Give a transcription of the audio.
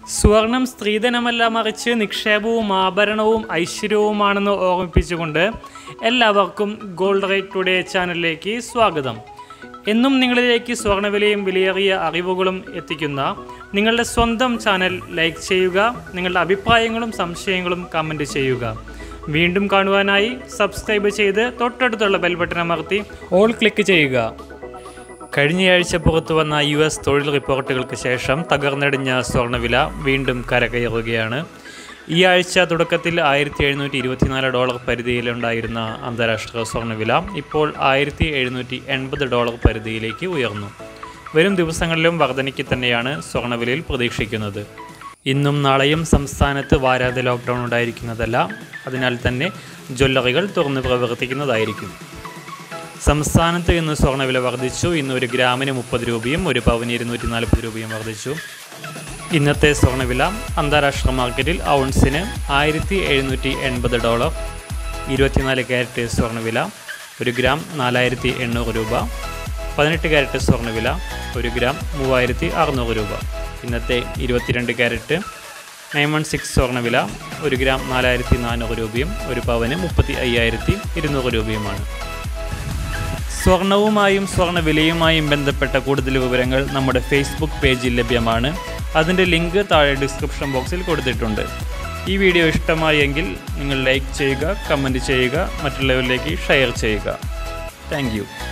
സുവർണം സ്ത്രീധനമല്ല മറിച്ച് നിക്ഷേപവും ആഭരണവും ഐശ്വര്യവുമാണെന്ന് ഓർമ്മിപ്പിച്ചുകൊണ്ട് എല്ലാവർക്കും ഗോൾഡ് റേറ്റ് ടുഡേ ചാനലിലേക്ക് സ്വാഗതം എന്നും നിങ്ങളിലേക്ക് സ്വർണ്ണവിലയും വിലയേറിയ അറിവുകളും എത്തിക്കുന്ന നിങ്ങളുടെ സ്വന്തം ചാനൽ ലൈക്ക് ചെയ്യുക നിങ്ങളുടെ അഭിപ്രായങ്ങളും സംശയങ്ങളും കമൻറ്റ് ചെയ്യുക വീണ്ടും കാണുവാനായി സബ്സ്ക്രൈബ് ചെയ്ത് തൊട്ടടുത്തുള്ള ബെൽ ബട്ടൺ അമർത്തി ഓൾ ക്ലിക്ക് ചെയ്യുക കഴിഞ്ഞയാഴ്ച പുറത്തു വന്ന യു എസ് തൊഴിൽ റിപ്പോർട്ടുകൾക്ക് ശേഷം തകർന്നടിഞ്ഞ സ്വർണ്ണവില വീണ്ടും കരകയറുകയാണ് ഈ ആഴ്ച തുടക്കത്തിൽ ആയിരത്തി എഴുന്നൂറ്റി ഇരുപത്തിനാല് ഡോളർ പരിധിയിലുണ്ടായിരുന്ന അന്താരാഷ്ട്ര സ്വർണ്ണവില ഇപ്പോൾ ആയിരത്തി എഴുന്നൂറ്റി എൺപത് ഡോളർ പരിധിയിലേക്ക് ഉയർന്നു വരും ദിവസങ്ങളിലും വർധനയ്ക്ക് തന്നെയാണ് സ്വർണ്ണവിലയിൽ പ്രതീക്ഷിക്കുന്നത് ഇന്നും നാളെയും സംസ്ഥാനത്ത് വാരാതെ ലോക്ക്ഡൗൺ ഉണ്ടായിരിക്കുന്നതല്ല അതിനാൽ തന്നെ ജ്വല്ലറികൾ തുറന്ന് പ്രവർത്തിക്കുന്നതായിരിക്കും സംസ്ഥാനത്ത് ഇന്ന് സ്വർണ്ണവില വർദ്ധിച്ചു ഇന്ന് ഒരു ഗ്രാമിന് മുപ്പത് രൂപയും ഒരു പവന് ഇരുന്നൂറ്റി നാൽപ്പത് രൂപയും വർദ്ധിച്ചു ഇന്നത്തെ സ്വർണ്ണവില അന്താരാഷ്ട്ര മാർക്കറ്റിൽ ഔൺസിന് ആയിരത്തി എഴുന്നൂറ്റി എൺപത് ഡോളർ ഇരുപത്തിനാല് ക്യാരറ്റ് സ്വർണ്ണവില ഒരു ഗ്രാം നാലായിരത്തി എണ്ണൂറ് രൂപ പതിനെട്ട് ക്യാരറ്റ് സ്വർണ്ണവില ഒരു ഗ്രാം മൂവായിരത്തി അറുന്നൂറ് രൂപ ഇന്നത്തെ ഇരുപത്തിരണ്ട് ക്യാരറ്റ് നയൻ വൺ സിക്സ് സ്വർണ്ണവില ഒരു ഗ്രാം നാലായിരത്തി നാനൂറ് രൂപയും ഒരു പവന് മുപ്പത്തി അയ്യായിരത്തി ഇരുന്നൂറ് രൂപയുമാണ് സ്വർണവുമായും സ്വർണ്ണവിലയുമായും ബന്ധപ്പെട്ട കൂടുതൽ വിവരങ്ങൾ നമ്മുടെ ഫേസ്ബുക്ക് പേജിൽ ലഭ്യമാണ് അതിൻ്റെ ലിങ്ക് താഴെ ഡിസ്ക്രിപ്ഷൻ ബോക്സിൽ കൊടുത്തിട്ടുണ്ട് ഈ വീഡിയോ ഇഷ്ടമായെങ്കിൽ നിങ്ങൾ ലൈക്ക് ചെയ്യുക കമൻറ്റ് ചെയ്യുക മറ്റുള്ളവരിലേക്ക് ഷെയർ ചെയ്യുക താങ്ക്